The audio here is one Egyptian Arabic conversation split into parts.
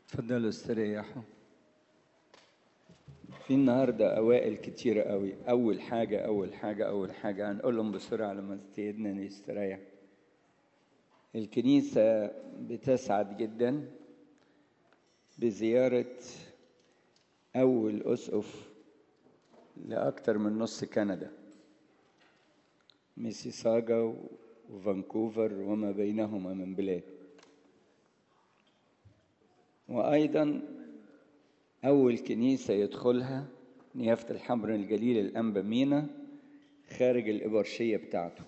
اتفضلوا استريحوا في النهارده اوائل كتيرة قوي اول حاجة اول حاجة اول حاجة هنقولهم بسرعة لما سيدنا نستريح الكنيسة بتسعد جدا بزيارة أول أسقف لأكثر من نص كندا ميسيساجا وفانكوفر وما بينهما من بلاد وأيضا أول كنيسة يدخلها نيافة الحمر الجليل الأنبا مينا خارج الإبرشية بتاعته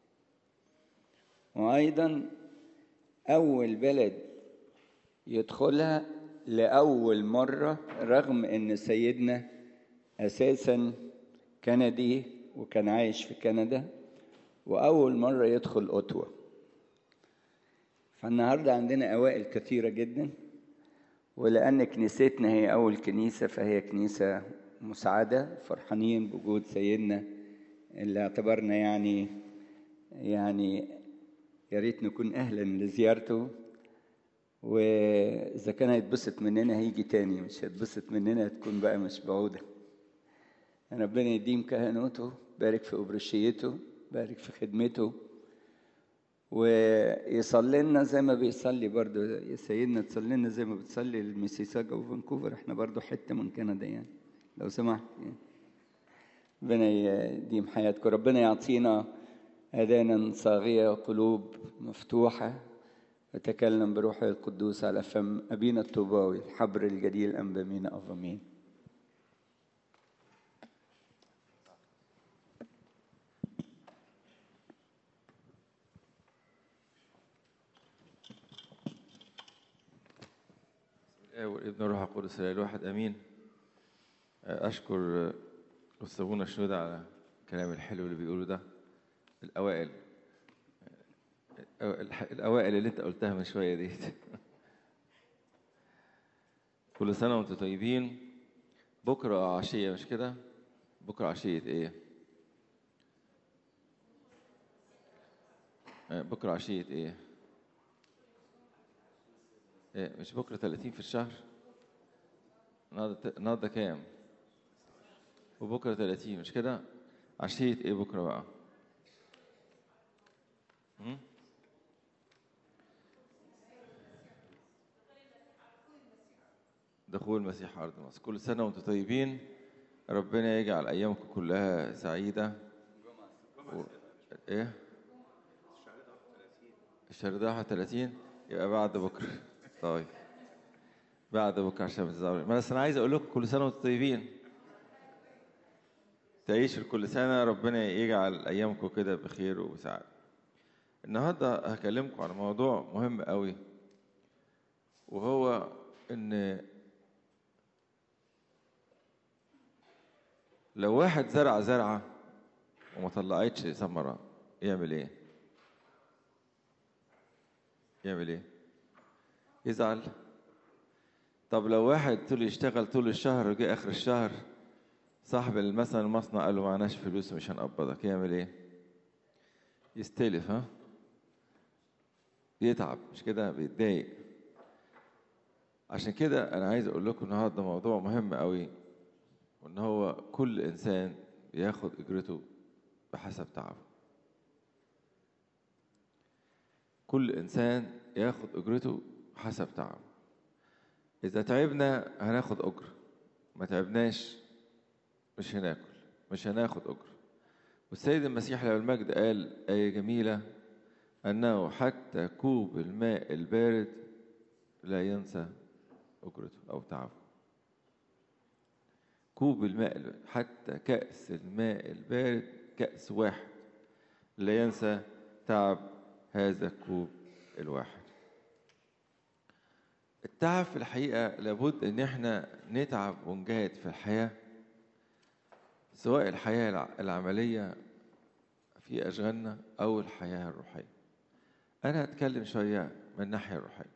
وأيضا أول بلد يدخلها لأول مرة رغم إن سيدنا أساسا كندي وكان عايش في كندا وأول مرة يدخل أوتوا فالنهاردة عندنا أوائل كثيرة جدا ولأن كنيستنا هي أول كنيسة فهي كنيسة مسعدة فرحانين بوجود سيدنا اللي اعتبرنا يعني يعني يا ريت نكون أهلا لزيارته وإذا كان هيتبسط مننا هيجي تاني مش هيتبسط مننا تكون بقى مش بعودة ربنا يديم كهنوته بارك في أبرشيته بارك في خدمته ويصلي لنا زي ما بيصلي برضه يا سيدنا تصلي لنا زي ما بتصلي الميسيساجا وفانكوفر احنا برضه حته من كندا يعني لو سمحت يعني. ربنا يديم حياتكم ربنا يعطينا اذانا صاغيه وقلوب مفتوحه وتكلم بروحه القدوس على فم ابينا الطوباوي الحبر الجليل انبا مينا افامين والابن الروح القدس الاله الواحد امين اشكر استاذنا شنودة على الكلام الحلو اللي بيقوله ده الاوائل الاوائل اللي انت قلتها من شويه ديت كل سنه وانتم طيبين بكره عشيه مش كده بكره عشيه ايه بكره عشيه ايه إيه مش بكرة 30 في الشهر النهارده النهارده كام؟ وبكرة 30 مش كده؟ عشية ايه بكرة بقى؟ هم؟ دخول المسيح أرض مصر كل سنة وأنتم طيبين ربنا يجعل أيامكم كلها سعيدة و... إيه؟ الشهر ده 30 يبقى بعد بكرة طيب بعد بكره عشان ما تزعلوا ما انا عايز اقول لكم كل سنه وانتم طيبين تعيشوا كل سنه ربنا يجعل ايامكم كده بخير وسعاده النهارده هكلمكم عن موضوع مهم قوي وهو ان لو واحد زرع زرعه وما طلعتش ثمره يعمل ايه يعمل ايه يزعل طب لو واحد طول يشتغل طول الشهر وجه اخر الشهر صاحب مثلا المصنع قال له معناش فلوس مش هنقبضك يعمل ايه يستلف ها يتعب مش كده بيتضايق عشان كده انا عايز اقول لكم النهارده موضوع مهم قوي وان هو كل انسان بياخد اجرته بحسب تعبه كل انسان ياخد اجرته حسب تعب إذا تعبنا هناخد أجر ما تعبناش مش هناكل مش هناخد أجر والسيد المسيح له المجد قال آية جميلة أنه حتى كوب الماء البارد لا ينسى أجرته أو تعبه كوب الماء البارد حتى كأس الماء البارد كأس واحد لا ينسى تعب هذا الكوب الواحد التعب في الحقيقة لابد إن إحنا نتعب ونجاهد في الحياة سواء الحياة العملية في أشغالنا أو الحياة الروحية أنا هتكلم شوية من الناحية الروحية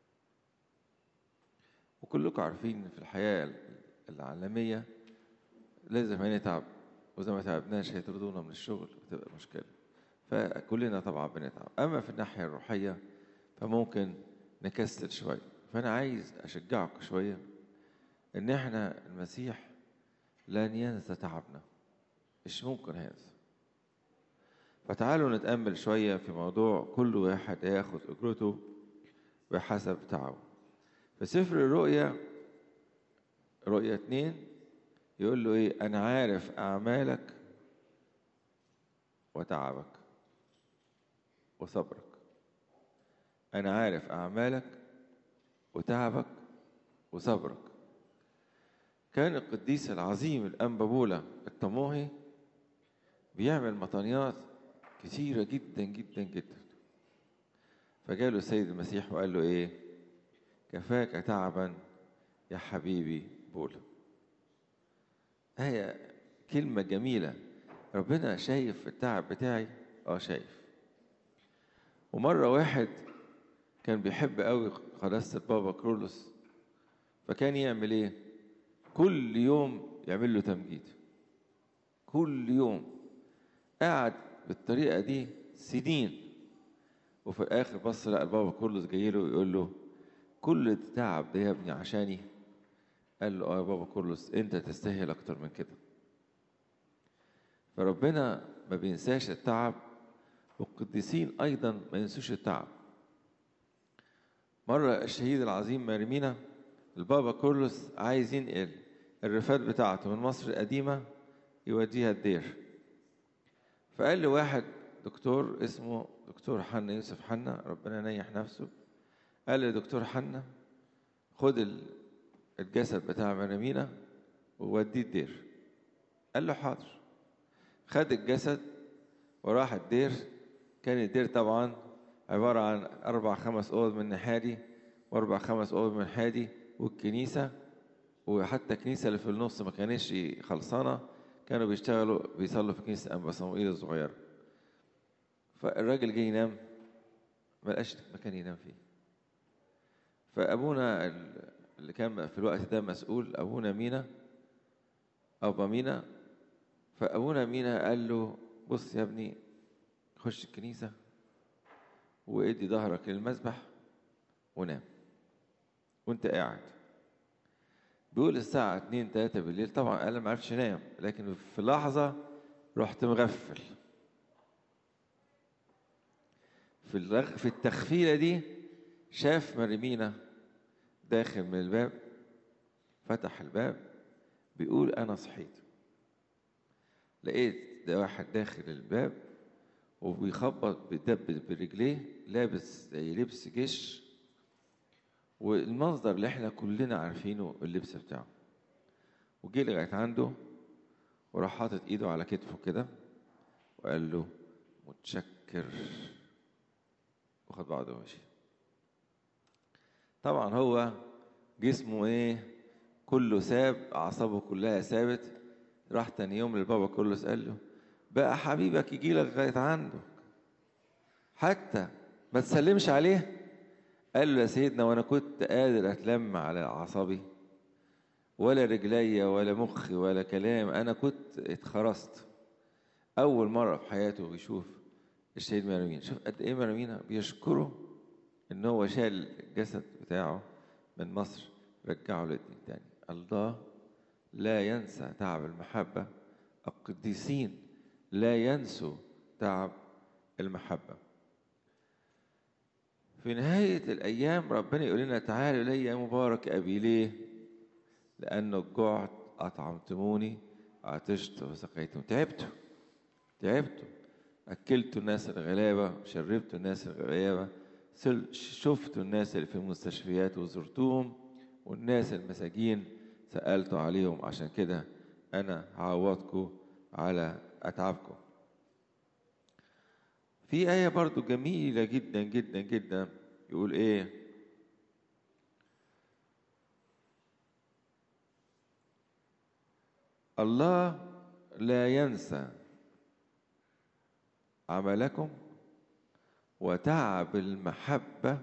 وكلكم عارفين في الحياة العالمية لازم هنتعب وإذا ما تعبناش هيطردونا من الشغل وتبقى مشكلة فكلنا طبعا بنتعب أما في الناحية الروحية فممكن نكسل شوية فأنا عايز أشجعك شوية إن إحنا المسيح لن ينسى تعبنا مش ممكن هينسى فتعالوا نتأمل شوية في موضوع كل واحد ياخد أجرته بحسب تعبه في سفر الرؤيا رؤيا اتنين يقول له ايه انا عارف اعمالك وتعبك وصبرك انا عارف اعمالك وتعبك وصبرك كان القديس العظيم الانبا بولا الطموحي بيعمل مطانيات كثيرة جدا جدا جدا فجاله السيد المسيح وقال له ايه كفاك تعبا يا حبيبي بولا هي كلمة جميلة ربنا شايف التعب بتاعي اه شايف ومرة واحد كان بيحب قوي قداسة البابا كرولوس فكان يعمل ايه كل يوم يعمل له تمجيد كل يوم قعد بالطريقة دي سنين وفي الآخر بص لقى البابا كرولوس جاي له ويقول له كل التعب ده يا ابني عشاني قال له اه يا بابا كرولوس انت تستاهل اكتر من كده فربنا ما بينساش التعب والقديسين ايضا ما ينسوش التعب مرة الشهيد العظيم مرمينا البابا كرولوس عايز ينقل الرفات بتاعته من مصر القديمة يوديها الدير فقال له واحد دكتور اسمه دكتور حنا يوسف حنا ربنا ينيح نفسه قال لي دكتور حنا خد الجسد بتاع مرمينا ووديه الدير قال له حاضر خد الجسد وراح الدير كان الدير طبعا عبارة عن أربع خمس أوض من نحادي وأربع خمس أوض من حادي والكنيسة وحتى الكنيسة اللي في النص ما كانتش خلصانة كانوا بيشتغلوا بيصلوا في كنيسة أنبا صموئيل الصغيرة فالراجل جه ينام ما لقاش مكان ينام فيه فأبونا اللي كان في الوقت ده مسؤول أبونا مينا أبا مينا فأبونا مينا قال له بص يا ابني خش الكنيسة وادي ظهرك للمسبح ونام وانت قاعد بيقول الساعة 2 3 بالليل طبعا أنا ما عرفتش انام لكن في لحظة رحت مغفل في الرغ... في التخفيلة دي شاف مريمينا داخل من الباب فتح الباب بيقول أنا صحيت لقيت ده واحد داخل الباب وبيخبط بيدبس برجليه لابس زي لبس جيش والمنظر اللي احنا كلنا عارفينه اللبس بتاعه وجه لغايه عنده وراح حاطط ايده على كتفه كده وقال له متشكر وخد بعضه ومشي طبعا هو جسمه ايه كله ساب اعصابه كلها ثابت راح تاني يوم للبابا كرولوس قال له بقى حبيبك يجي لك لغايه عندك حتى ما تسلمش عليه قال له يا سيدنا وانا كنت قادر اتلم على اعصابي ولا رجليا ولا مخي ولا كلام انا كنت اتخرست اول مره في حياته يشوف الشهيد مرمين شوف قد ايه مرمينا بيشكره ان هو شال الجسد بتاعه من مصر رجعه للدين تاني الله لا ينسى تعب المحبه القديسين لا ينسوا تعب المحبه في نهاية الأيام ربنا يقول لنا تعالوا إلي يا مبارك أبي ليه؟ لأنه جعت أطعمتموني عطشت وسقيتم تعبتوا تعبتوا أكلتوا الناس الغلابة شربتوا الناس الغلابة شفتوا الناس اللي في المستشفيات وزرتوهم والناس المساجين سألتوا عليهم عشان كده أنا هعوضكم على أتعابكم في آية برضو جميلة جدا جدا جدا يقول إيه الله لا ينسى عملكم وتعب المحبة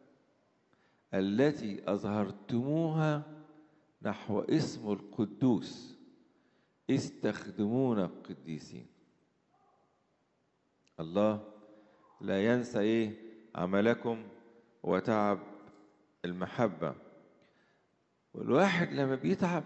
التي أظهرتموها نحو اسم القدوس استخدمون القديسين الله لا ينسى ايه عملكم وتعب المحبة والواحد لما بيتعب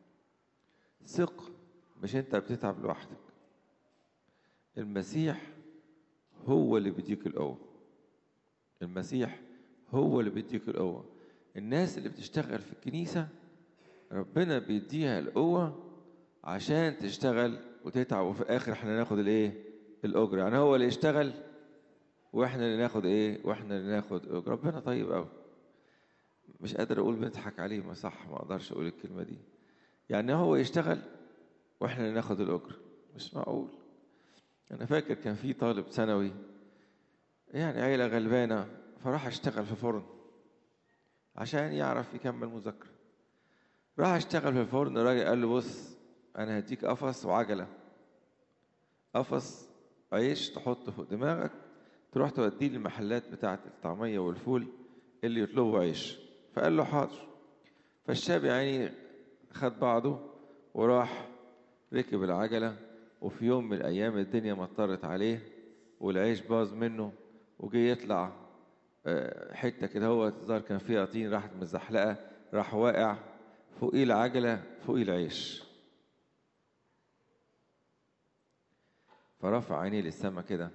ثق مش انت بتتعب لوحدك المسيح هو اللي بيديك القوة المسيح هو اللي بيديك القوة الناس اللي بتشتغل في الكنيسة ربنا بيديها القوة عشان تشتغل وتتعب وفي الآخر احنا ناخد الايه؟ الأجر يعني هو اللي يشتغل واحنا اللي ناخد ايه؟ واحنا اللي ناخد أجر ربنا طيب قوي مش قادر اقول بنضحك عليه ما صح ما اقدرش اقول الكلمة دي يعني هو يشتغل واحنا اللي ناخد الأجر مش معقول أنا فاكر كان في طالب ثانوي يعني عيلة غلبانة فراح اشتغل في فرن عشان يعرف يكمل مذاكرة راح اشتغل في الفرن الراجل قال له بص أنا هديك قفص وعجلة قفص عيش تحطه فوق دماغك تروح توديه للمحلات بتاعة الطعمية والفول اللي يطلبوا عيش فقال له حاضر فالشاب يعني خد بعضه وراح ركب العجلة وفي يوم من الأيام الدنيا مطرت عليه والعيش باظ منه وجي يطلع حتة كده هو الظاهر كان فيها طين راحت مزحلقة راح واقع فوقيه العجلة فوقيه العيش فرفع عينيه للسما كده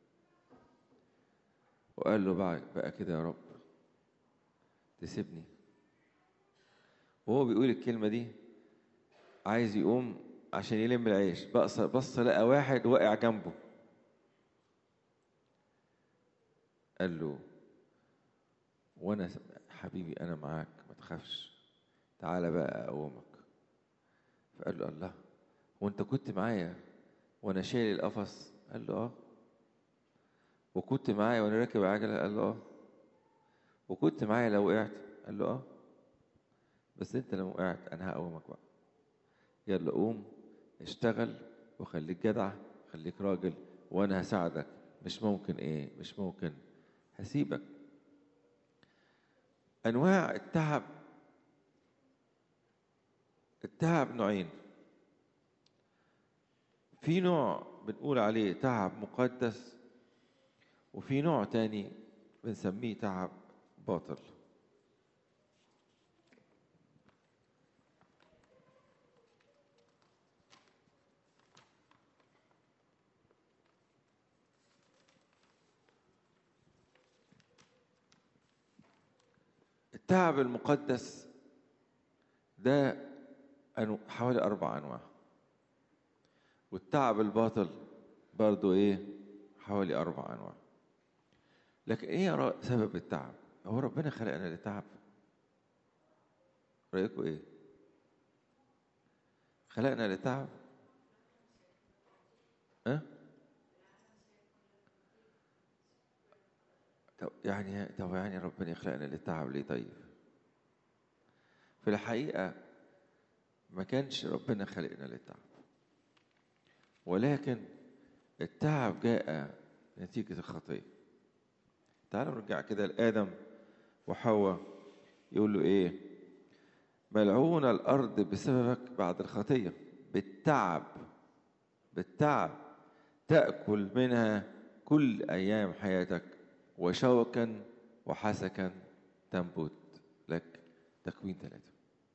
وقال له بقى, بقى كده يا رب تسيبني وهو بيقول الكلمة دي عايز يقوم عشان يلم العيش بص بص لقى واحد واقع جنبه قال له وانا حبيبي انا معاك ما تخافش تعالى بقى اقومك فقال له الله وانت كنت معايا وانا شايل القفص قال له اه وكنت معايا وانا راكب عجله قال له اه وكنت معايا لو وقعت قال له اه بس انت لو وقعت انا هقومك بقى يلا قوم اشتغل وخليك جدع خليك راجل وانا هساعدك مش ممكن ايه مش ممكن هسيبك انواع التعب التعب نوعين في نوع بنقول عليه تعب مقدس وفي نوع تاني بنسميه تعب باطل التعب المقدس ده حوالي أربع أنواع والتعب الباطل برضو إيه حوالي أربع أنواع لكن إيه سبب التعب هو ربنا خلقنا للتعب رأيكم إيه خلقنا للتعب أه؟ طب يعني طب يعني ربنا يخلقنا للتعب ليه طيب؟ في الحقيقة ما كانش ربنا خلقنا للتعب ولكن التعب جاء نتيجة الخطية تعالوا نرجع كده لآدم وحواء يقول له إيه ملعون الأرض بسببك بعد الخطية بالتعب بالتعب تأكل منها كل أيام حياتك وشوكا وحسكا تنبت لك تكوين ثلاثة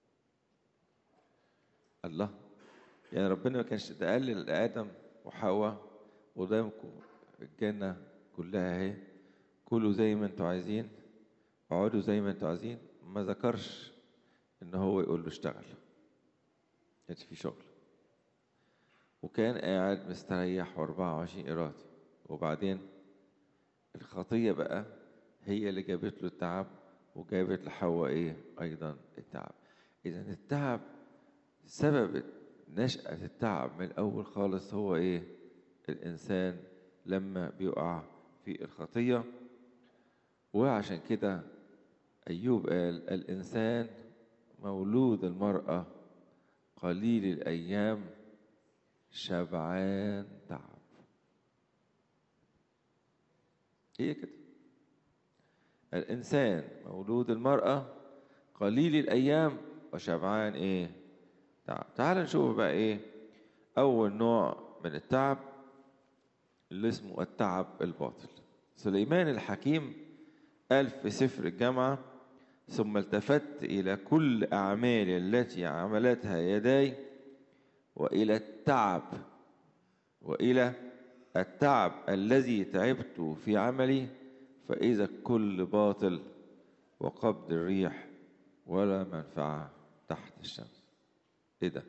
الله يعني ربنا ما كانش تقلل لآدم وحواء قدامكم الجنة كلها اهي كلوا زي ما انتوا عايزين اقعدوا زي ما انتوا عايزين ما ذكرش ان هو يقول له اشتغل كانش في شغل وكان قاعد مستريح و24 قيراط وبعدين الخطية بقى هي اللي جابت له التعب وجابت لحواء ايه ايضا التعب اذا التعب سبب نشأة التعب من الاول خالص هو ايه الانسان لما بيقع في الخطية وعشان كده ايوب قال الانسان مولود المرأة قليل الايام شبعان تعب هي كده الإنسان مولود المرأة قليل الأيام وشبعان إيه؟ تعب تعال نشوف بقى إيه أول نوع من التعب اللي اسمه التعب الباطل سليمان الحكيم قال في سفر الجامعة ثم التفت إلى كل أعمالي التي عملتها يداي وإلى التعب وإلى التعب الذي تعبت في عملي فإذا الكل باطل وقبض الريح ولا منفعة تحت الشمس إيه ده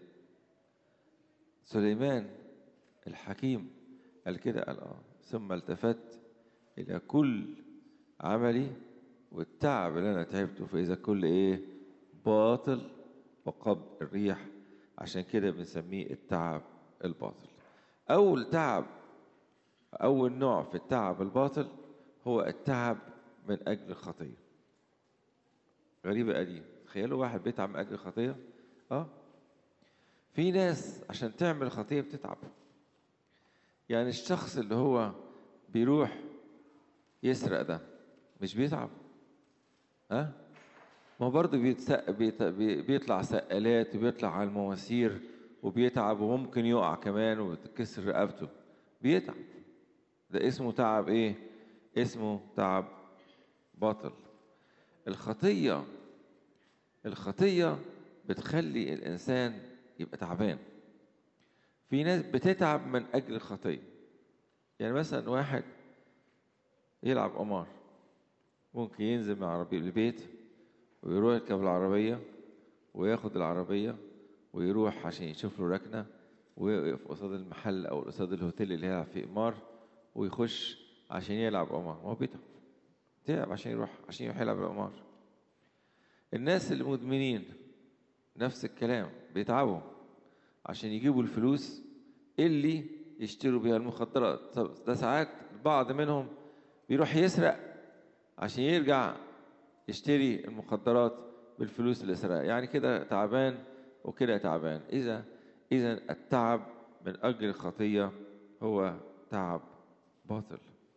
سليمان الحكيم قال كده قال آه ثم التفت إلى كل عملي والتعب اللي أنا تعبته فإذا كل إيه باطل وقبض الريح عشان كده بنسميه التعب الباطل أول تعب أول نوع في التعب الباطل هو التعب من أجل الخطية غريبة دي تخيلوا واحد بيتعب من أجل الخطية اه في ناس عشان تعمل خطية بتتعب يعني الشخص اللي هو بيروح يسرق ده مش بيتعب ها ما هو برضه بيتسق بيت... بي- بيطلع سقالات وبيطلع على المواسير وبيتعب وممكن يقع كمان وتتكسر رقبته بيتعب ده اسمه تعب ايه اسمه تعب باطل الخطية الخطية بتخلي الإنسان يبقى تعبان في ناس بتتعب من أجل الخطية يعني مثلا واحد يلعب قمار ممكن ينزل من عربية البيت ويروح يركب العربية وياخد العربية ويروح عشان يشوف له ركنة ويقف قصاد المحل أو قصاد الهوتيل اللي هيلعب فيه قمار ويخش عشان يلعب قمار ما هو بيتعب تعب عشان يروح عشان يروح يلعب القمار الناس المدمنين نفس الكلام بيتعبوا عشان يجيبوا الفلوس اللي يشتروا بيها المخدرات طب ده ساعات بعض منهم بيروح يسرق عشان يرجع يشتري المخدرات بالفلوس اللي سرقها يعني كده تعبان وكده تعبان إذا إذا التعب من أجل الخطية هو تعب باطل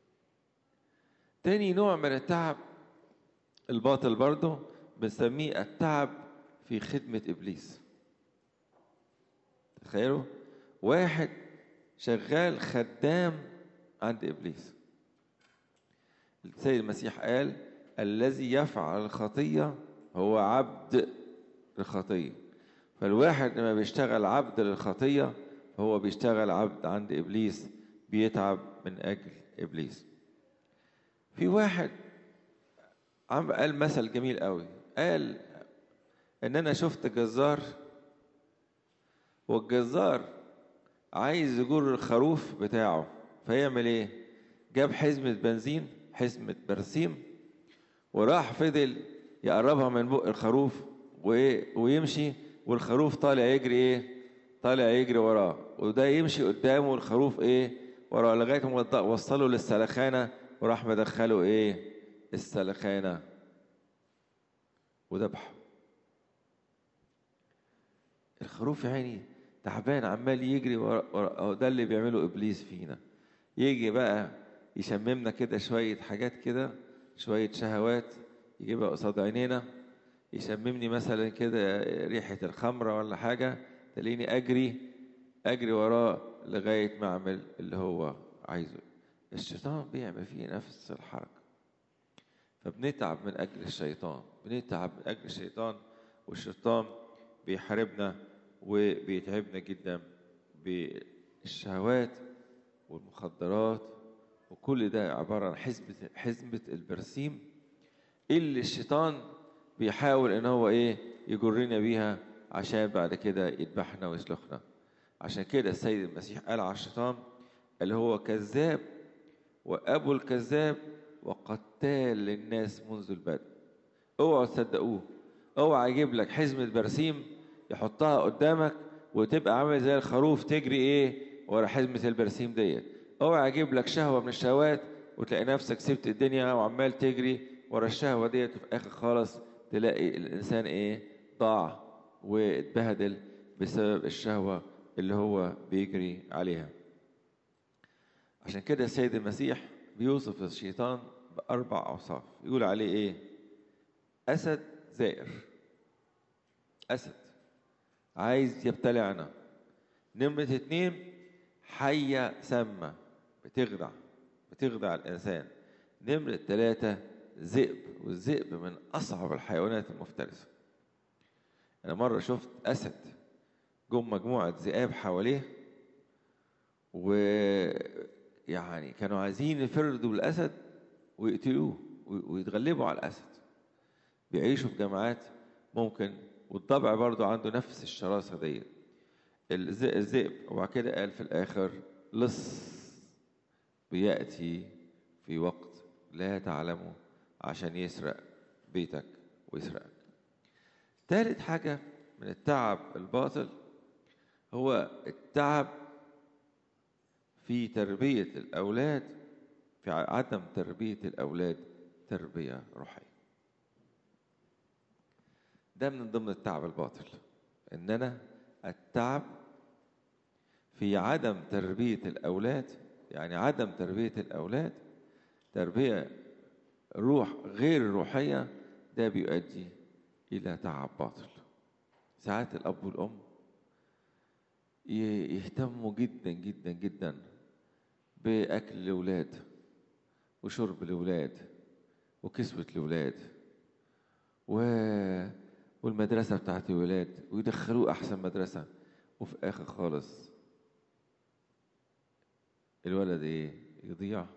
تاني نوع من التعب الباطل برضه بنسميه التعب في خدمة إبليس تخيلوا واحد شغال خدام عند إبليس السيد المسيح قال الذي يفعل الخطية هو عبد الخطية فالواحد لما بيشتغل عبد للخطية هو بيشتغل عبد عند إبليس بيتعب من أجل إبليس في واحد عم قال مثل جميل قوي قال ان انا شفت جزار والجزار عايز يجر الخروف بتاعه فيعمل ايه جاب حزمة بنزين حزمة برسيم وراح فضل يقربها من بق الخروف وإيه؟ ويمشي والخروف طالع يجري ايه طالع يجري وراه وده يمشي قدامه والخروف ايه وراه لغايه ما وصله للسلخانه وراح مدخله ايه السلخانه وذبحه الخروف يا عيني تعبان عمال يجري ورا ورا ده اللي بيعمله ابليس فينا يجي بقى يشممنا كده شويه حاجات كده شويه شهوات يجيبها قصاد عينينا يشممني مثلا كده ريحه الخمره ولا حاجه تلاقيني اجري اجري وراه لغايه ما اعمل اللي هو عايزه الشيطان بيعمل فيه نفس الحركه فبنتعب من اجل الشيطان بنتعب من اجل الشيطان والشيطان بيحاربنا وبيتعبنا جدا بالشهوات والمخدرات وكل ده عبارة عن حزمة حزمة البرسيم اللي الشيطان بيحاول ان هو ايه يجرنا بيها عشان بعد كده يذبحنا ويسلخنا عشان كده السيد المسيح قال على الشيطان اللي هو كذاب وابو الكذاب وقتال للناس منذ البدء اوعوا تصدقوه اوعى يجيب لك حزمة برسيم يحطها قدامك وتبقى عامل زي الخروف تجري ايه ورا حزمة البرسيم ديت اوعى يجيب لك شهوة من الشهوات وتلاقي نفسك سبت الدنيا وعمال تجري ورا الشهوة ديت وفي الاخر خالص تلاقي الانسان ايه ضاع واتبهدل بسبب الشهوة اللي هو بيجري عليها عشان كده السيد المسيح بيوصف الشيطان بأربع أوصاف يقول عليه إيه أسد زائر أسد عايز يبتلعنا نمرة اتنين حية سامة بتخدع بتخدع الإنسان نمرة ثلاثة ذئب والذئب من أصعب الحيوانات المفترسة أنا مرة شفت أسد جم مجموعة ذئاب حواليه ويعني كانوا عايزين يفردوا الأسد ويقتلوه ويتغلبوا على الأسد بيعيشوا في جماعات ممكن والطبع برضو عنده نفس الشراسة دي الذئب وبعد كده قال في الآخر لص بيأتي في وقت لا تعلمه عشان يسرق بيتك ويسرقك ثالث حاجة من التعب الباطل هو التعب في تربية الأولاد في عدم تربية الأولاد تربية روحية ده من ضمن التعب الباطل إن أنا التعب في عدم تربية الأولاد يعني عدم تربية الأولاد تربية روح غير روحية ده بيؤدي إلى تعب باطل ساعات الأب والأم يهتموا جدا جدا جدا بأكل الأولاد وشرب الأولاد وكسوة الأولاد و... والمدرسة بتاعت الولاد ويدخلوه أحسن مدرسة وفي آخر خالص الولد إيه يضيع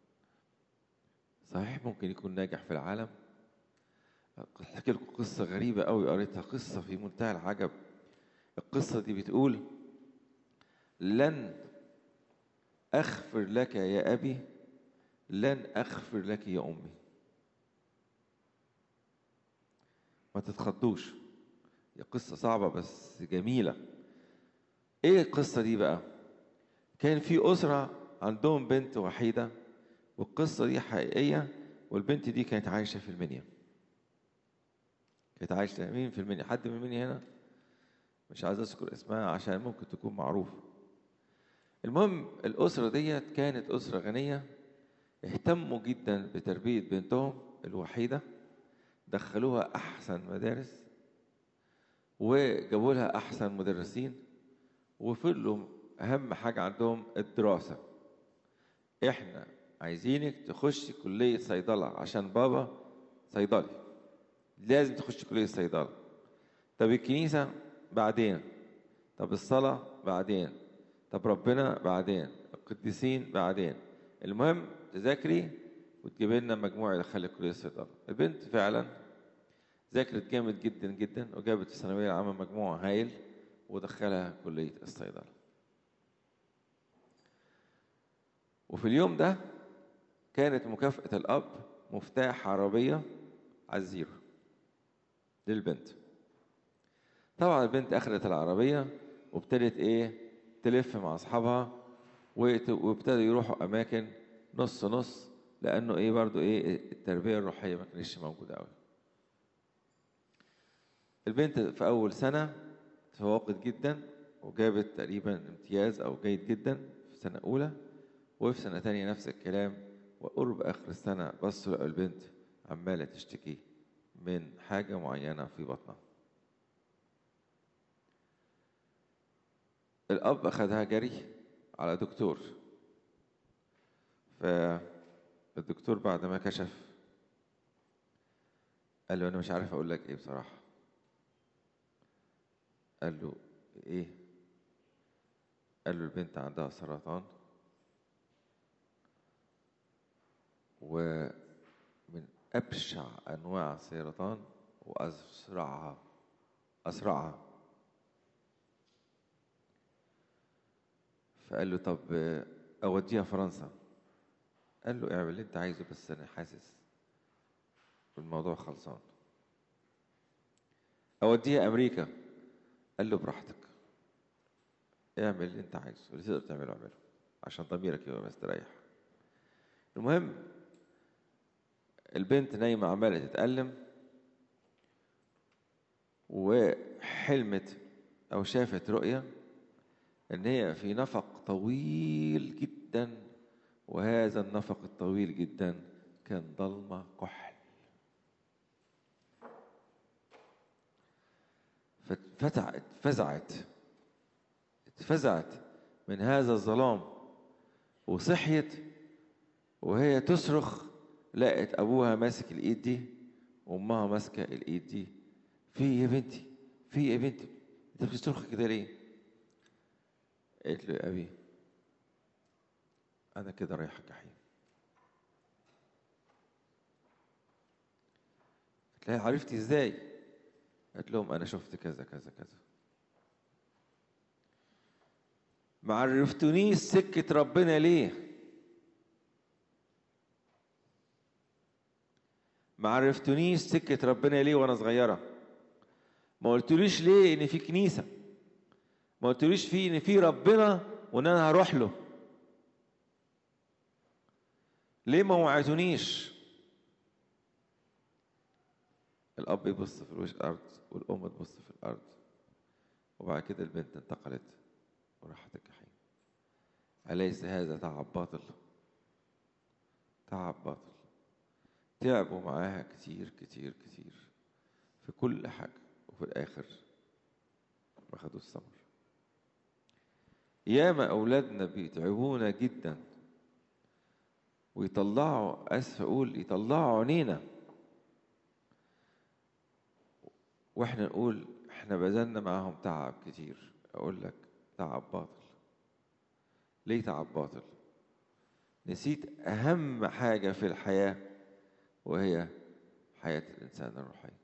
صحيح ممكن يكون ناجح في العالم احكي لكم قصة غريبة قوي قريتها قصة في منتهى العجب القصة دي بتقول لن أغفر لك يا أبي لن أغفر لك يا أمي ما تتخضوش هي قصة صعبة بس جميلة ايه القصة دي بقى كان في أسرة عندهم بنت وحيدة والقصة دي حقيقية والبنت دي كانت عايشة في المنيا كانت عايشة مين في المنيا حد من المنيا هنا مش عايز أذكر اسمها عشان ممكن تكون معروفة المهم الأسرة ديت كانت أسرة غنية اهتموا جدا بتربية بنتهم الوحيدة دخلوها أحسن مدارس وجابوا لها أحسن مدرسين وفضلوا أهم حاجة عندهم الدراسة إحنا عايزينك تخشي كلية صيدلة عشان بابا صيدلي لازم تخشي كلية صيدلة طب الكنيسة بعدين طب الصلاة بعدين طب ربنا بعدين القديسين بعدين المهم تذاكري وتجيب لنا مجموعة يدخلك كلية الصيدلة البنت فعلا ذاكرت جامد جدا جدا وجابت في الثانوية العامة مجموع هايل ودخلها كلية الصيدلة وفي اليوم ده كانت مكافأة الأب مفتاح عربية على الزيرو للبنت طبعا البنت أخذت العربية وابتدت إيه تلف مع أصحابها وابتدوا يروحوا أماكن نص نص لأنه إيه برضو إيه التربية الروحية ما كانتش موجودة أوي البنت في أول سنة تفوقت جدا وجابت تقريبا امتياز أو جيد جدا في سنة أولى وفي سنة تانية نفس الكلام وقرب آخر السنة بصوا لقوا البنت عمالة تشتكي من حاجة معينة في بطنها الأب أخذها جري على دكتور فالدكتور بعد ما كشف قال له أنا مش عارف أقول لك إيه بصراحة قال له إيه قال له البنت عندها سرطان ومن أبشع أنواع السرطان وأسرعها أسرعها فقال له طب أوديها فرنسا قال له اعمل اللي أنت عايزه بس أنا حاسس الموضوع خلصان أوديها أمريكا قال له براحتك اعمل اللي أنت عايزه اللي تقدر تعمله اعمله عشان ضميرك يبقى مستريح المهم البنت نايمة عمالة تتألم وحلمت أو شافت رؤية إن هي في نفق طويل جدا وهذا النفق الطويل جدا كان ضلمة كحل ففتعت فزعت اتفزعت من هذا الظلام وصحيت وهي تصرخ لقت ابوها ماسك الايد دي وامها ماسكه الايد دي في إيه يا بنتي في إيه يا بنتي انت بتصرخي كده ليه قالت له يا ابي انا كده رايح الجحيم قالت لها عرفتي ازاي قالت لهم انا شفت كذا كذا كذا ما عرفتونيش سكة ربنا ليه ما عرفتونيش سكة ربنا ليه وانا صغيرة ما قلتوليش ليه ان في كنيسة ما قلتوليش في ان في ربنا وان انا هروح له ليه ما وعيتونيش الاب يبص في الوش الارض والام تبص في الارض وبعد كده البنت انتقلت وراحت الجحيم أليس هذا تعب باطل تعب باطل تعبوا معاها كتير كتير كتير في كل حاجة وفي الآخر ما خدوا الثمر ياما أولادنا بيتعبونا جدا ويطلعوا أسف أقول يطلعوا عينينا واحنا نقول احنا بذلنا معاهم تعب كتير اقول لك تعب باطل ليه تعب باطل نسيت اهم حاجه في الحياه وهي حياه الانسان الروحيه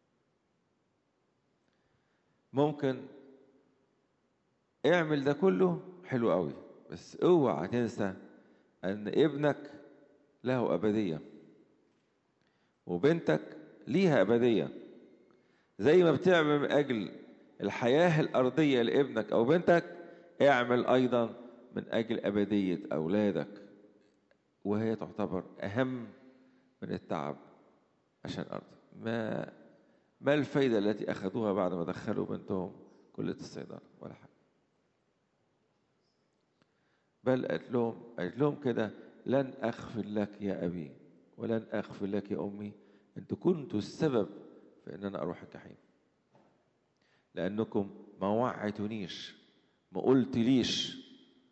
ممكن اعمل ده كله حلو قوي بس اوعى تنسى ان ابنك له ابديه وبنتك ليها ابديه زي ما بتعمل من اجل الحياه الارضيه لابنك او بنتك اعمل ايضا من اجل ابديه اولادك وهي تعتبر اهم من التعب عشان الارض ما ما الفايده التي اخذوها بعد ما دخلوا بنتهم كليه الصيدله ولا حاجه بل قالت لهم قالت لهم كده لن اغفر لك يا ابي ولن اغفر لك يا امي انتوا كنتوا السبب في ان انا اروح الجحيم لانكم ما وعيتونيش ما قلتليش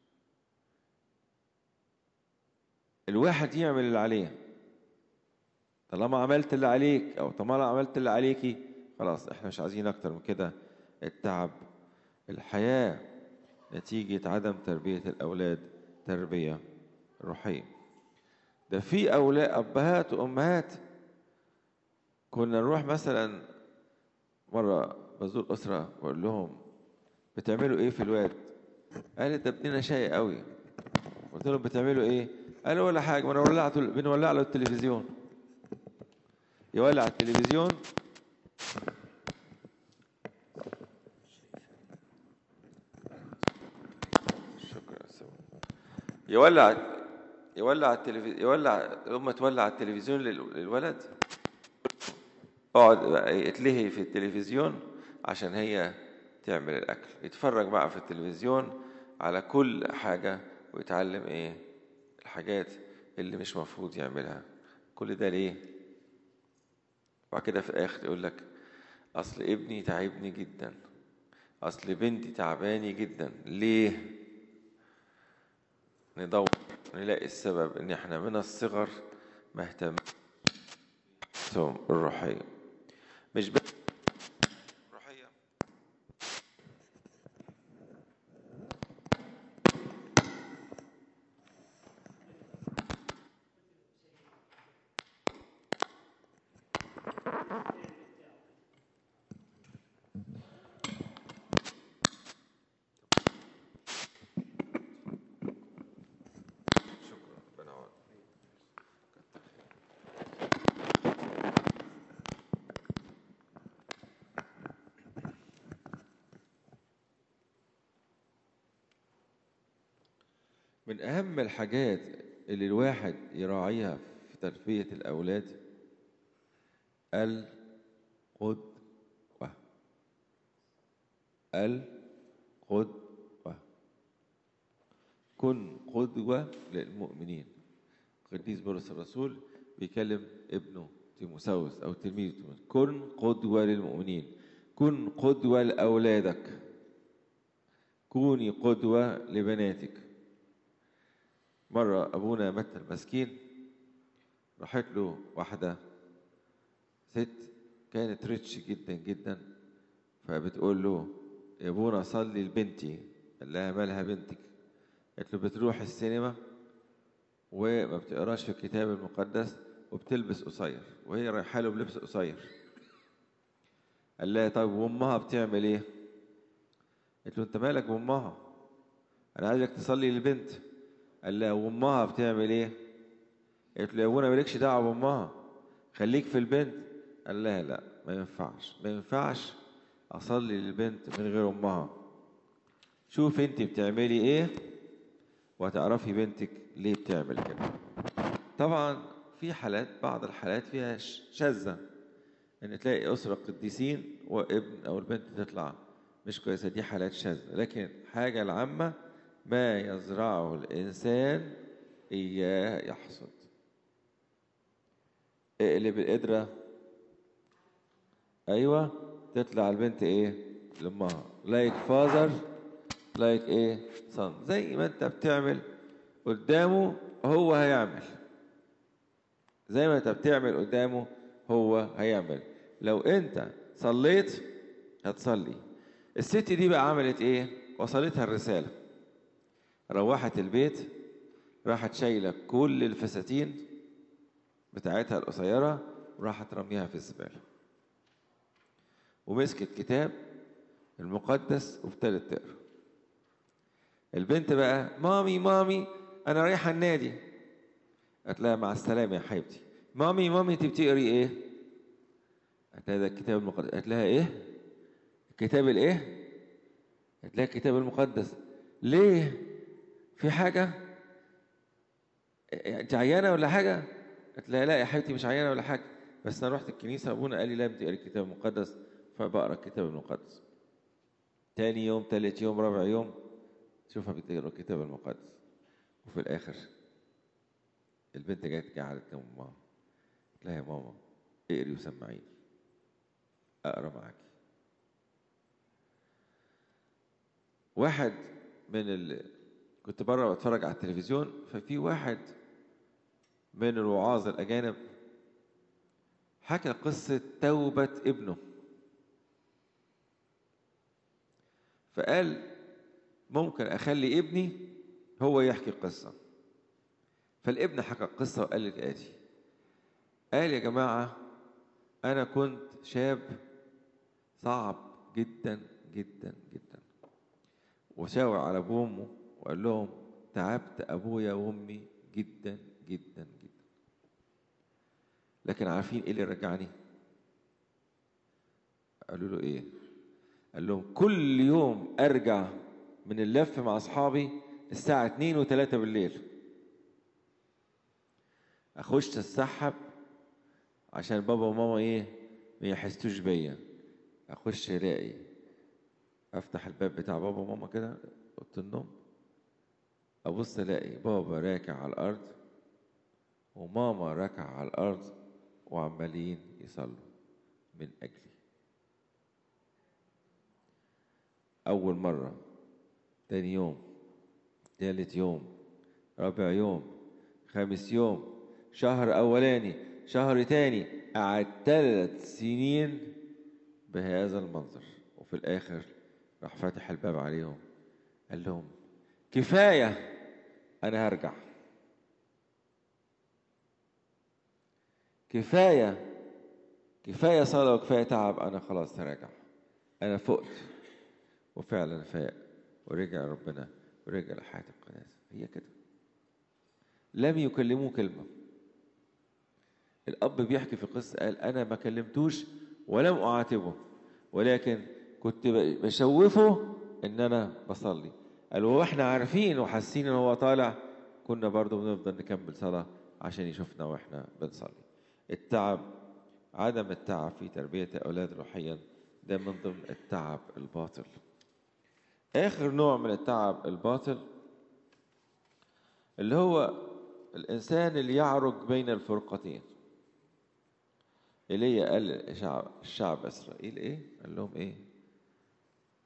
الواحد يعمل اللي عليه طالما عملت اللي عليك او طالما عملت اللي عليكي خلاص احنا مش عايزين اكتر من كده التعب الحياه نتيجه عدم تربيه الاولاد تربيه روحيه ده في اولاد ابهات وامهات كنا نروح مثلا مره بزور اسره واقول لهم بتعملوا ايه في الواد قال ده ابننا شقي قوي قلت لهم بتعملوا ايه قالوا ولا حاجه بنولع بنولع له التلفزيون يولع التلفزيون شكرا سوا يولع يولع التلفزيون يولع الام تولع التلفزيون للولد اقعد بقى يتلهي في التلفزيون عشان هي تعمل الاكل يتفرج بقى في التلفزيون على كل حاجه ويتعلم ايه الحاجات اللي مش مفروض يعملها كل ده ليه وبعد كده في الاخر يقول لك اصل ابني تعبني جدا اصل بنتي تعباني جدا ليه ندور نلاقي السبب ان احنا من الصغر مهتم الروحيه مش بس الروحيه شكرا ربنا يعوضك. من أهم الحاجات اللي الواحد يراعيها في تربية الأولاد القدوة القدوة كن قدوة للمؤمنين قديس بولس الرسول بيكلم ابنه تيموساوس أو تلميذه تيموساوس كن قدوة للمؤمنين كن قدوة لأولادك كوني قدوة لبناتك مرة أبونا متى المسكين راحت له واحدة ست كانت ريتش جدا جدا فبتقول له يا ابونا صلي لبنتي قال لها مالها بنتك قالت له بتروح السينما وما بتقراش في الكتاب المقدس وبتلبس قصير وهي رايحه له بلبس قصير قال لها طيب وامها بتعمل ايه قالت له انت مالك بامها انا عايزك تصلي للبنت قال لها وامها بتعمل ايه قالت له يا ابونا مالكش دعوه بامها خليك في البنت قال لها لا ما ينفعش ما ينفعش اصلي للبنت من غير امها شوف انت بتعملي ايه وهتعرفي بنتك ليه بتعمل كده طبعا في حالات بعض الحالات فيها شاذة ان تلاقي اسرة قديسين وابن او البنت تطلع مش كويسة دي حالات شاذة لكن حاجة العامة ما يزرعه الانسان اياه يحصد اقلب القدرة ايوه تطلع البنت ايه لامها لايك فازر لايك ايه صن زي ما انت بتعمل قدامه هو هيعمل زي ما انت بتعمل قدامه هو هيعمل لو انت صليت هتصلي الست دي بقى عملت ايه وصلتها الرسالة روحت البيت راحت شايلة كل الفساتين بتاعتها القصيرة وراحت رميها في الزبالة ومسكت كتاب المقدس وابتدت تقرا البنت بقى مامي مامي انا رايحه النادي قالت لها مع السلامه يا حبيبتي مامي مامي انت بتقري ايه قالت لها ده الكتاب المقدس قالت لها ايه الكتاب الايه قالت لها الكتاب المقدس ليه في حاجه انت عيانه ولا حاجه قالت لها لا يا حبيبتي مش عيانه ولا حاجه بس انا رحت الكنيسه ابونا قال لي لا بتقري الكتاب المقدس فبقرا الكتاب المقدس تاني يوم تالت يوم رابع يوم شوفها بتقرا الكتاب المقدس وفي الاخر البنت جت قعدت جنب ماما قالت لها يا ماما اقري وسمعيني اقرا معاكي واحد من ال... كنت بره بتفرج على التلفزيون ففي واحد من الوعاظ الاجانب حكى قصه توبه ابنه فقال ممكن اخلي ابني هو يحكي القصه فالابن حكى القصه وقال لي الاتي قال يا جماعه انا كنت شاب صعب جدا جدا جدا وشاور على ابوه وامه وقال لهم تعبت ابويا وامي جدا جدا جدا لكن عارفين ايه اللي رجعني قالوا له ايه قال لهم كل يوم ارجع من اللف مع اصحابي الساعه 2 و3 بالليل اخش اتسحب عشان بابا وماما ايه ما يحسوش بيا اخش الاقي افتح الباب بتاع بابا وماما كده اوضه النوم ابص الاقي بابا راكع على الارض وماما راكعه على الارض وعمالين يصلوا من اجلي اول مره تاني يوم تالت يوم رابع يوم خامس يوم شهر اولاني شهر تاني قعد ثلاث سنين بهذا المنظر وفي الاخر راح فاتح الباب عليهم قال لهم كفايه انا هرجع كفايه كفايه صلاه وكفايه تعب انا خلاص هراجع انا فقت وفعلا فاق ورجع ربنا ورجع لحياه القداسه هي كده لم يكلموه كلمه الاب بيحكي في قصه قال انا ما كلمتوش ولم اعاتبه ولكن كنت بشوفه ان انا بصلي قال واحنا عارفين وحاسين ان هو طالع كنا برضه بنفضل نكمل صلاه عشان يشوفنا واحنا بنصلي التعب عدم التعب في تربيه الاولاد روحيا ده من ضمن التعب الباطل اخر نوع من التعب الباطل اللي هو الانسان اللي يعرج بين الفرقتين ايليا قال الشعب الشعب اسرائيل ايه قال لهم ايه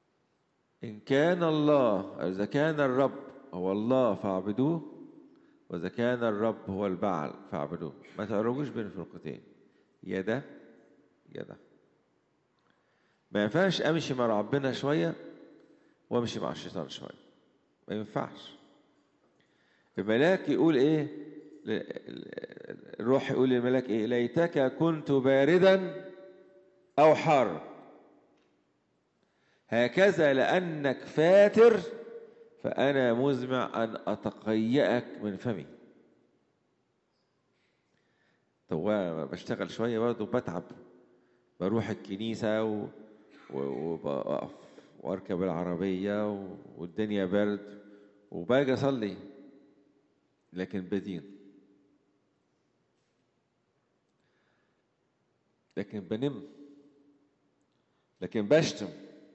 ان كان الله اذا كان الرب هو الله فاعبدوه وإذا كان الرب هو البعل فاعبدوه ما تعرجوش بين فرقتين يا ده يا ده ما ينفعش أمشي مع ربنا شوية وأمشي مع الشيطان شوية ما ينفعش الملاك يقول إيه الروح يقول للملاك إيه ليتك كنت باردا أو حارا هكذا لأنك فاتر فأنا مزمع أن أتقيأك من فمي طب بشتغل شوية برضه بتعب بروح الكنيسة و... وبقف واركب العربية و... والدنيا برد وباجي أصلي لكن بدين لكن بنم لكن بشتم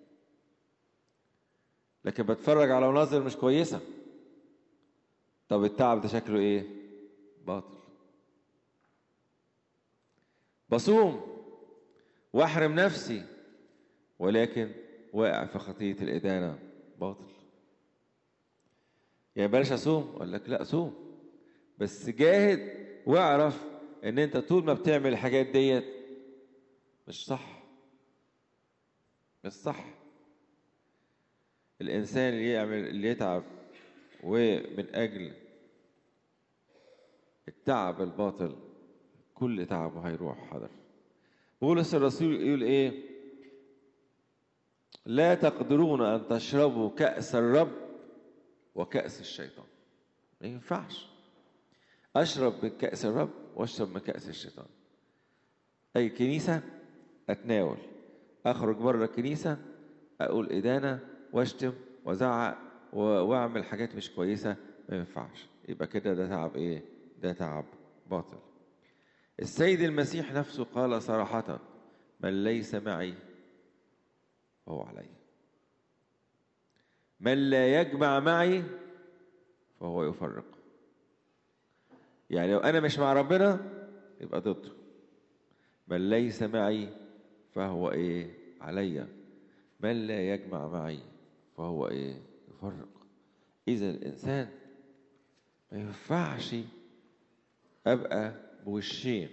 لكن بتفرج على مناظر مش كويسة طب التعب ده شكله ايه باطل بصوم واحرم نفسي ولكن واقع في خطية الإدانة باطل يعني بلاش أصوم أقول لك لا صوم بس جاهد واعرف إن أنت طول ما بتعمل الحاجات ديت مش صح مش صح الإنسان اللي يعمل اللي يتعب ومن أجل التعب الباطل كل تعبه هيروح حضر بولس الرسول يقول إيه لا تقدرون أن تشربوا كأس الرب وكأس الشيطان ما ينفعش أشرب من كأس الرب وأشرب من كأس الشيطان أي كنيسة أتناول أخرج بره الكنيسة أقول إدانة واشتم وزعق واعمل حاجات مش كويسة ما ينفعش يبقى كده ده تعب ايه ده تعب باطل السيد المسيح نفسه قال صراحة من ليس معي فهو علي من لا يجمع معي فهو يفرق يعني لو انا مش مع ربنا يبقى ضده من ليس معي فهو ايه علي من لا يجمع معي فهو ايه يفرق اذا الانسان ما ينفعش ابقى بوشين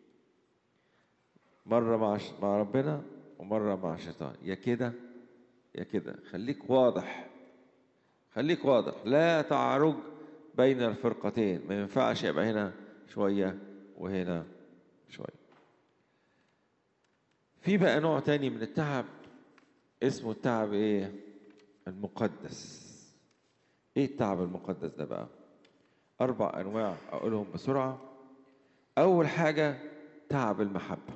مره مع مع ربنا ومره مع الشيطان يا كده يا كده خليك واضح خليك واضح لا تعرج بين الفرقتين ما ينفعش يبقى هنا شويه وهنا شويه في بقى نوع تاني من التعب اسمه التعب ايه المقدس ايه التعب المقدس ده بقى اربع انواع اقولهم بسرعه اول حاجه تعب المحبه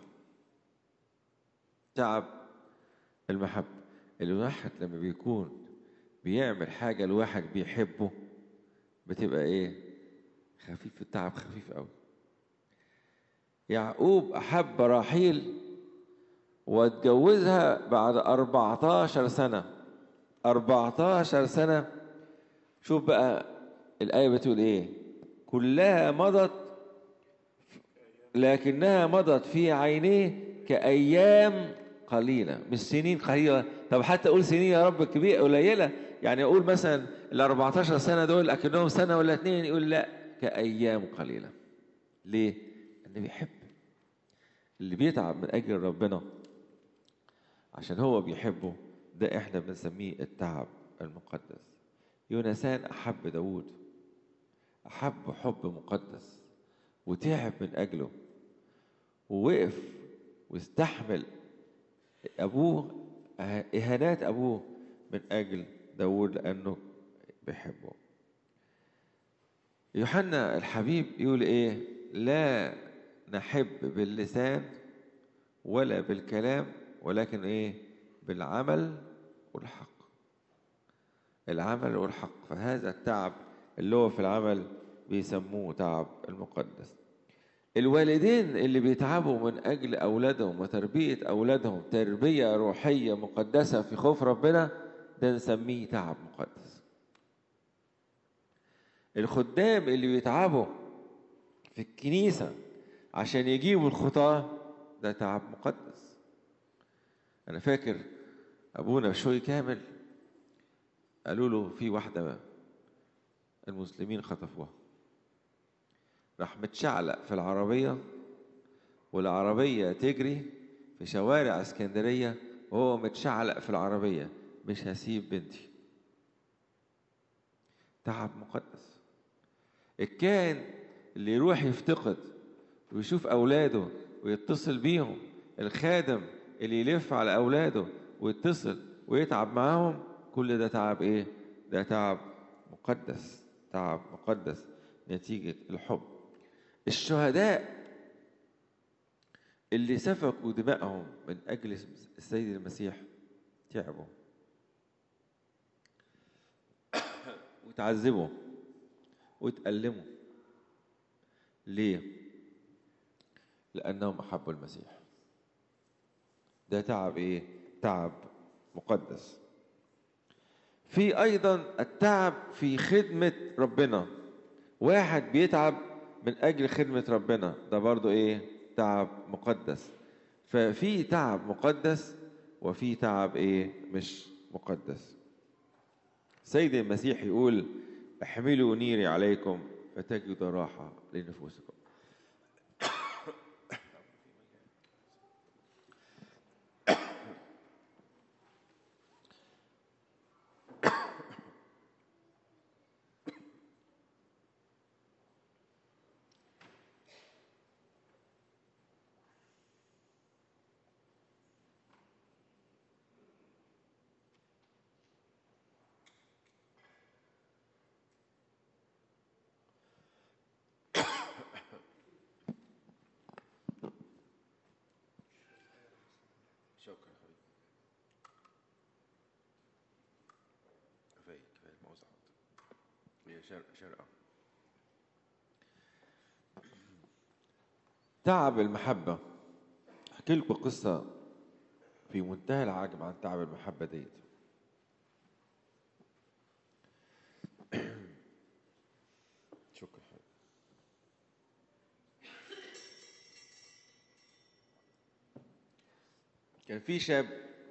تعب المحبه الواحد لما بيكون بيعمل حاجه الواحد بيحبه بتبقى ايه خفيف التعب خفيف قوي يعقوب احب راحيل واتجوزها بعد 14 سنة 14 سنة شوف بقى الآية بتقول إيه كلها مضت لكنها مضت في عينيه كأيام قليلة مش سنين قليلة طب حتى أقول سنين يا رب كبيرة قليلة يعني أقول مثلا ال 14 سنة دول أكنهم سنة ولا اتنين يقول لا كأيام قليلة ليه؟ لأنه بيحب اللي بيتعب من أجل ربنا عشان هو بيحبه ده احنا بنسميه التعب المقدس يونسان أحب داود أحب حب مقدس وتعب من أجله ووقف واستحمل أبوه إهانات أبوه من أجل داود لأنه بيحبه يوحنا الحبيب يقول إيه لا نحب باللسان ولا بالكلام ولكن ايه بالعمل والحق العمل والحق فهذا التعب اللي هو في العمل بيسموه تعب المقدس الوالدين اللي بيتعبوا من اجل اولادهم وتربيه اولادهم تربيه روحيه مقدسه في خوف ربنا ده نسميه تعب مقدس الخدام اللي بيتعبوا في الكنيسه عشان يجيبوا الخطاه ده تعب مقدس أنا فاكر أبونا بشوي كامل قالوا له في واحدة المسلمين خطفوها راح متشعلق في العربية والعربية تجري في شوارع اسكندرية وهو متشعلق في العربية مش هسيب بنتي تعب مقدس الكائن اللي يروح يفتقد ويشوف أولاده ويتصل بيهم الخادم اللي يلف على أولاده ويتصل ويتعب معاهم كل ده تعب إيه؟ ده تعب مقدس تعب مقدس نتيجة الحب الشهداء اللي سفكوا دماءهم من أجل السيد المسيح تعبوا وتعذبوا وتألموا ليه؟ لأنهم أحبوا المسيح ده تعب إيه؟ تعب مقدس في أيضا التعب في خدمة ربنا واحد بيتعب من أجل خدمة ربنا ده برضو إيه؟ تعب مقدس ففي تعب مقدس وفي تعب إيه؟ مش مقدس سيد المسيح يقول احملوا نيري عليكم فتجدوا راحة لنفوسكم شكرا حبيبي كفايه كفايه الموز هي شرق شرقه تعب المحبة أحكي لكم قصة في منتهى العجب عن تعب المحبة ديت شكرا حبيبي كان في شاب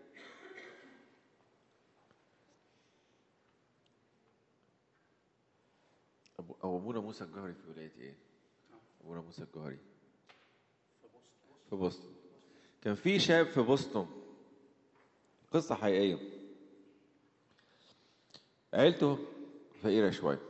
أبو أو أبونا موسى الجهري في ولاية إيه؟ أبونا موسى الجهري في بoston كان في شاب في بoston قصة حقيقية عيلته فقيرة شوية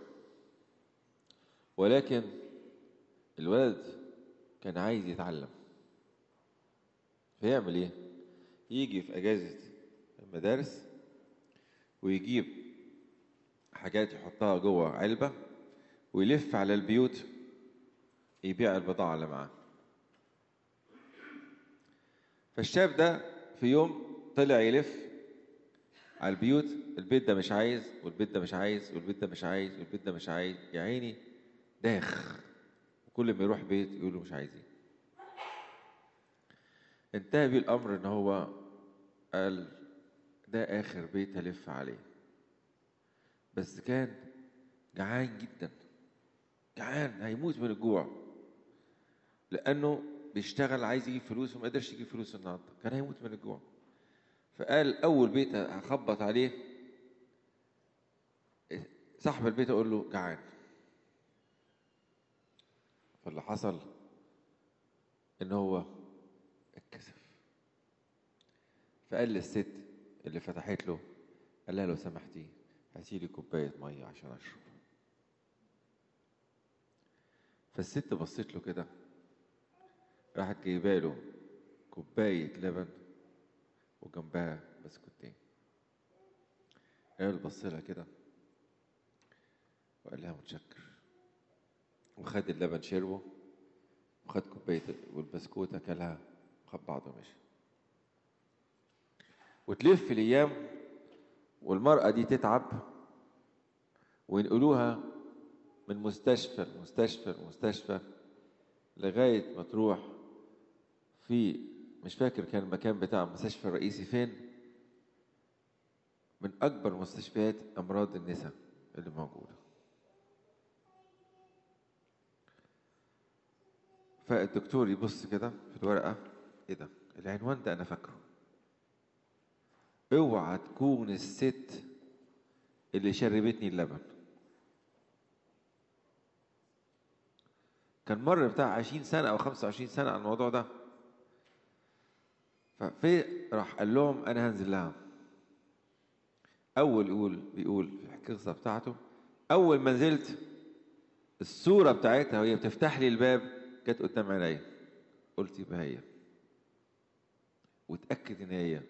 ولكن الولد كان عايز يتعلم فيعمل ايه؟ يجي في اجازة المدارس ويجيب حاجات يحطها جوه علبة ويلف على البيوت يبيع البضاعة اللي معاه فالشاب ده في يوم طلع يلف على البيوت البيت ده مش عايز والبيت ده مش عايز والبيت ده مش عايز والبيت ده مش عايز يا عيني داخ وكل ما يروح بيت يقول له مش عايزين انتهى بيه الامر ان هو قال ده اخر بيت هلف عليه بس كان جعان جدا جعان هيموت من الجوع لانه بيشتغل عايز يجيب فلوس وما قدرش يجيب فلوس النهارده كان هيموت من الجوع فقال اول بيت هخبط عليه صاحب البيت اقول له جعان فاللي حصل ان هو اتكسف فقال للست اللي فتحت له قال لها لو سمحتي هاتي لي كوبايه ميه عشان اشرب فالست بصت له كده راحت جايبه له كوبايه لبن وجنبها بسكوتين قال بص لها كده وقال لها متشكر وخد اللبن شربه وخد كوبايه والبسكوت اكلها وخد بعضه ومشي وتلف الايام والمراه دي تتعب وينقلوها من مستشفى لمستشفى لمستشفى لغايه ما تروح في مش فاكر كان المكان بتاع المستشفى الرئيسي فين من اكبر مستشفيات امراض النساء اللي موجوده فالدكتور يبص كده في الورقه ايه ده العنوان ده انا فاكره اوعى تكون الست اللي شربتني اللبن كان مر بتاع 20 سنة أو 25 سنة على الموضوع ده ففي راح قال لهم أنا هنزل لها أول يقول بيقول في القصة بتاعته أول ما نزلت الصورة بتاعتها وهي بتفتح لي الباب جت قدام عينيا قلت يبقى هي وتأكد إن هي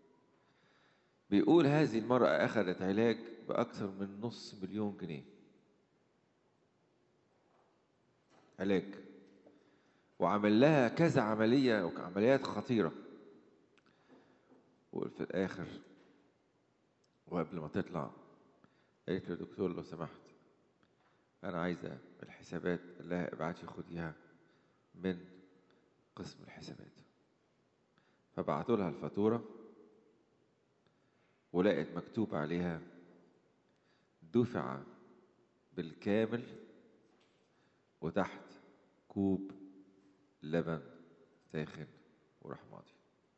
بيقول هذه المرأة أخذت علاج بأكثر من نص مليون جنيه علاج وعمل لها كذا عملية وعمليات خطيرة وفي الآخر وقبل ما تطلع قالت له دكتور لو سمحت أنا عايزة الحسابات اللي ابعتي خديها من قسم الحسابات فبعتوا لها الفاتورة ولقت مكتوب عليها دفع بالكامل وتحت كوب لبن ساخن وراح ماضي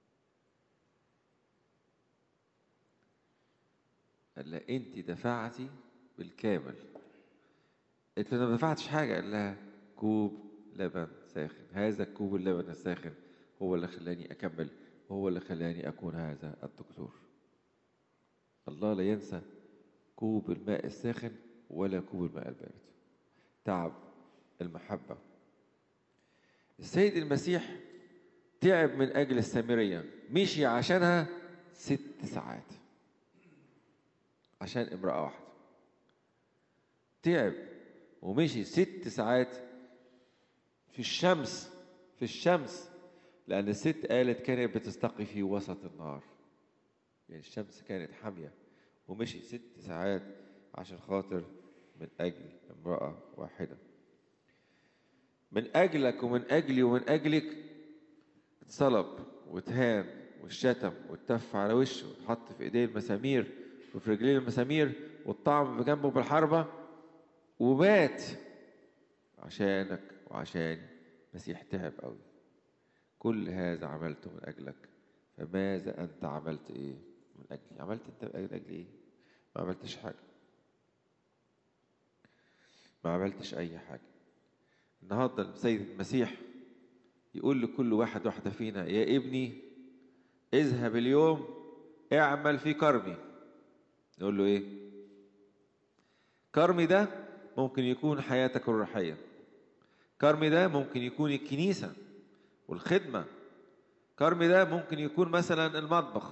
قال لها انت دفعتي بالكامل قلت له انا ما دفعتش حاجه قال لها كوب لبن ساخن هذا كوب اللبن الساخن هو اللي خلاني اكمل هو اللي خلاني اكون هذا الدكتور الله لا ينسى كوب الماء الساخن ولا كوب الماء البارد تعب المحبة السيد المسيح تعب من أجل السامرية مشي عشانها ست ساعات عشان امرأة واحدة تعب ومشي ست ساعات في الشمس في الشمس لأن الست قالت كانت بتستقي في وسط النار يعني الشمس كانت حامية ومشي ست ساعات عشان خاطر من أجل امرأة واحدة من أجلك ومن أجلي ومن أجلك اتصلب واتهان واتشتم واتف على وشه واتحط في ايديه المسامير وفي رجليه المسامير والطعم في جنبه بالحربة ومات عشانك وعشاني المسيح تعب قوي كل هذا عملته من أجلك فماذا أنت عملت إيه من أجلي عملت أنت من أجل إيه ما عملتش حاجة ما عملتش أي حاجة النهاردة السيد المسيح يقول لكل واحد واحدة فينا يا ابني اذهب اليوم اعمل في كرمي نقول له ايه كرمي ده ممكن يكون حياتك الروحية كرمي ده ممكن يكون الكنيسة والخدمة كرمي ده ممكن يكون مثلا المطبخ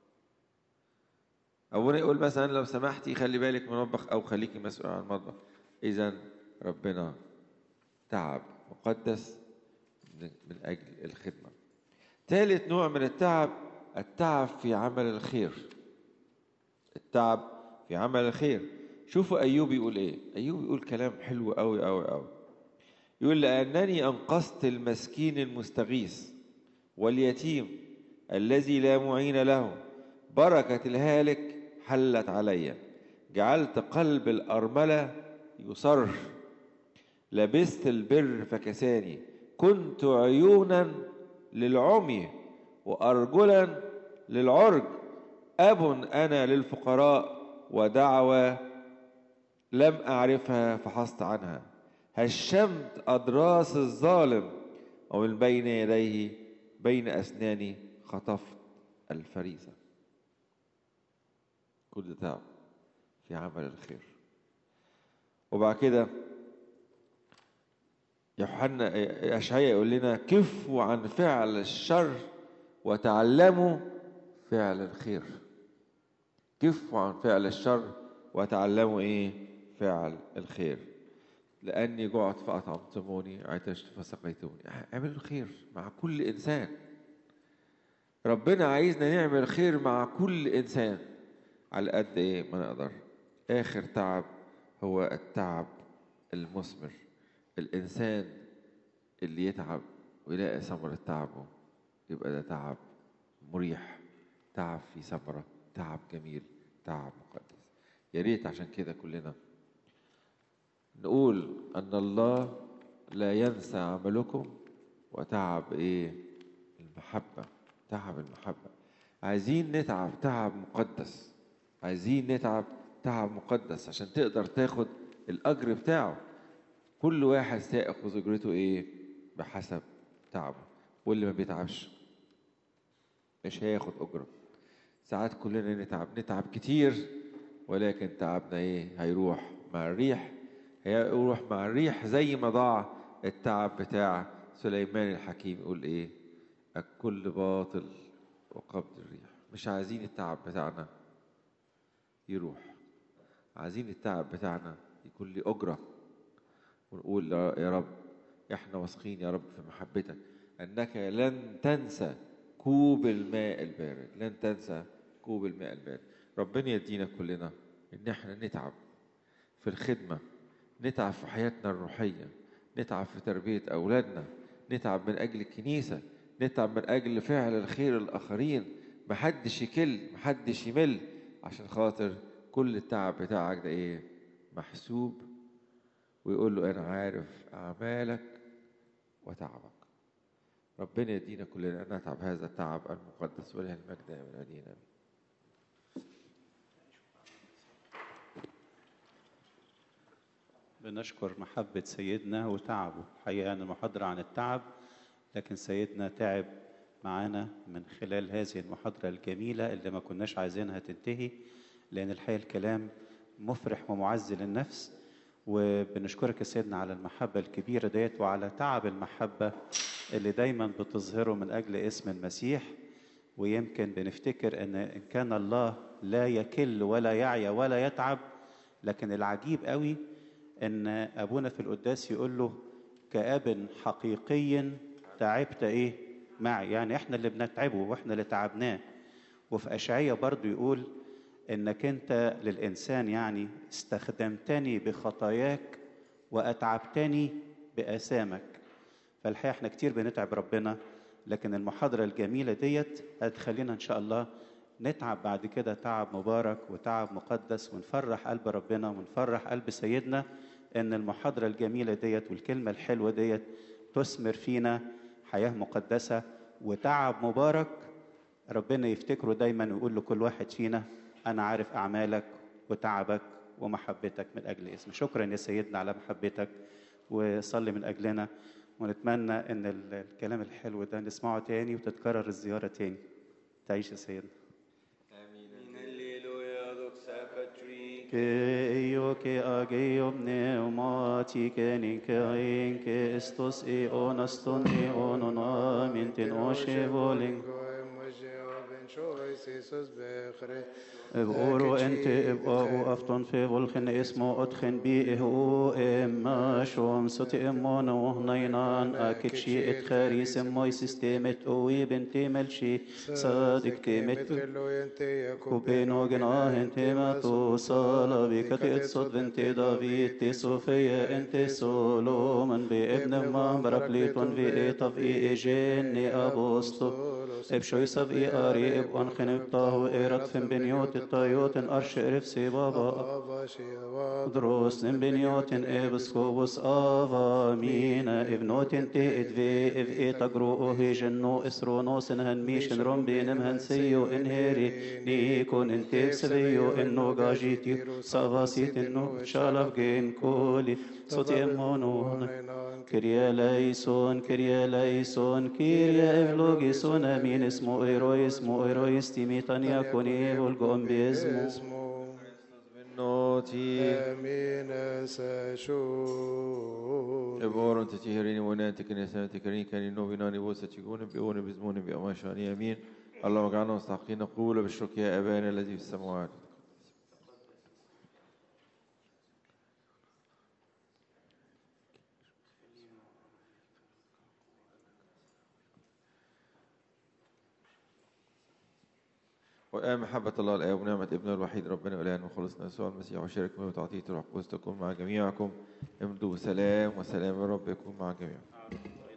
أو يقول مثلا لو سمحتي خلي بالك من المطبخ أو خليكي مسؤول عن المطبخ إذا ربنا تعب مقدس من أجل الخدمة ثالث نوع من التعب التعب في عمل الخير التعب في عمل الخير شوفوا أيوب يقول إيه أيوب يقول كلام حلو أوي أوي أوي يقول لأنني أنقذت المسكين المستغيث واليتيم الذي لا معين له بركة الهالك حلت علي جعلت قلب الأرملة يصر لبست البر فكساني كنت عيونا للعمي وأرجلا للعرج أب أنا للفقراء ودعوة لم أعرفها فحصت عنها هشمت أضراس الظالم ومن بين يديه بين أسناني خطفت الفريسة كل تعب في عمل الخير وبعد كده يوحنا اشعياء يقول لنا كفوا عن فعل الشر وتعلموا فعل الخير كفوا عن فعل الشر وتعلموا ايه فعل الخير لاني جعت فاطعمتموني عطشت فسقيتوني اعملوا الخير مع كل انسان ربنا عايزنا نعمل خير مع كل انسان على قد ايه ما نقدر اخر تعب هو التعب المثمر الإنسان اللي يتعب ويلاقي ثمرة تعبه يبقى ده تعب مريح تعب في ثمرة تعب جميل تعب مقدس يا ريت عشان كده كلنا نقول أن الله لا ينسى عملكم وتعب إيه المحبة تعب المحبة عايزين نتعب تعب مقدس عايزين نتعب تعب مقدس عشان تقدر تاخد الأجر بتاعه كل واحد سيأخذ أجرته إيه بحسب تعبه واللي ما بيتعبش مش هياخد أجرة ساعات كلنا نتعب نتعب كتير ولكن تعبنا إيه هيروح مع الريح هيروح مع الريح زي ما ضاع التعب بتاع سليمان الحكيم يقول إيه الكل باطل وقبض الريح مش عايزين التعب بتاعنا يروح عايزين التعب بتاعنا يكون لي أجرة ونقول يا رب احنا واثقين يا رب في محبتك انك لن تنسى كوب الماء البارد لن تنسى كوب الماء البارد ربنا يدينا كلنا ان احنا نتعب في الخدمه نتعب في حياتنا الروحيه نتعب في تربيه اولادنا نتعب من اجل الكنيسه نتعب من اجل فعل الخير للاخرين محدش يكل محدش يمل عشان خاطر كل التعب بتاعك ده ايه محسوب ويقول له انا عارف اعمالك وتعبك ربنا يدينا كلنا ان نتعب هذا التعب المقدس وله المجد من ادينا بنشكر محبة سيدنا وتعبه حقيقة أن المحاضرة عن التعب لكن سيدنا تعب معانا من خلال هذه المحاضرة الجميلة اللي ما كناش عايزينها تنتهي لأن الحقيقة الكلام مفرح ومعزي للنفس وبنشكرك يا سيدنا على المحبة الكبيرة ديت وعلى تعب المحبة اللي دايما بتظهره من أجل اسم المسيح ويمكن بنفتكر أن إن كان الله لا يكل ولا يعيا ولا يتعب لكن العجيب قوي أن أبونا في القداس يقول له كأب حقيقي تعبت إيه معي يعني إحنا اللي بنتعبه وإحنا اللي تعبناه وفي أشعية برضو يقول انك انت للانسان يعني استخدمتني بخطاياك واتعبتني باثامك فالحقيقه احنا كتير بنتعب ربنا لكن المحاضره الجميله ديت هتخلينا ان شاء الله نتعب بعد كده تعب مبارك وتعب مقدس ونفرح قلب ربنا ونفرح قلب سيدنا ان المحاضره الجميله ديت والكلمه الحلوه ديت تثمر فينا حياه مقدسه وتعب مبارك ربنا يفتكره دايما ويقول لكل واحد فينا أنا عارف أعمالك وتعبك ومحبتك من أجل اسم شكرا يا سيدنا على محبتك وصلي من أجلنا ونتمنى أن الكلام الحلو ده نسمعه تاني وتتكرر الزيارة تاني تعيش يا سيدنا Que io che ageo pneumati che ninkein che estos e onaston e onon amintin oshe voling بقولوا انت ابقوا افتون في بلخن اسمه ادخن بي هو اما شوم ستي امون وهنينان اكك شي اتخاري سموي سيستيمت اوي بنتي ملشي صادق تيمت كوبينو جناه انت ما توصل بك تتصد بنت دافيد تي صوفيا انت سولومن بابن ما بركليتون في ايطف اي ايجيني ابوستو ابشوي سب اي اري اب انخن ابطاه ايرت فن بنيوت الطيوت ارش ارف سي بابا دروس نم بنيوت ابسكوبوس افا مينا ابنوت تي ادفي اف اي تقرو هي جنو اسرونوس انهن ميشن روم بينم هنسيو انهيري نيكون انت سبيو انو غاجيتي سافاسيت انو شالف جين كولي صوتي امونون كريا ليسون كريا ليسون كريا افلوجيسون امين اسمه ايرو اسمه ايرو استيميتان يكوني والقوم باسمه نوتي امين ساشون ابورن تتهريني ونانتي كنيسة تكرين كان نو بناني بوسة تكون بيون بزمون بأماشاني امين اللهم اجعلنا مستحقين نقول بالشكر يا ابانا الذي في السماوات وآن محبة الله الآب ونعمة ابنه الوحيد ربنا وإلهنا وخلصنا يسوع المسيح وشركة وتعطيه الروح القدس تكون مع جميعكم امضوا بسلام وسلام الرب يكون مع جميعكم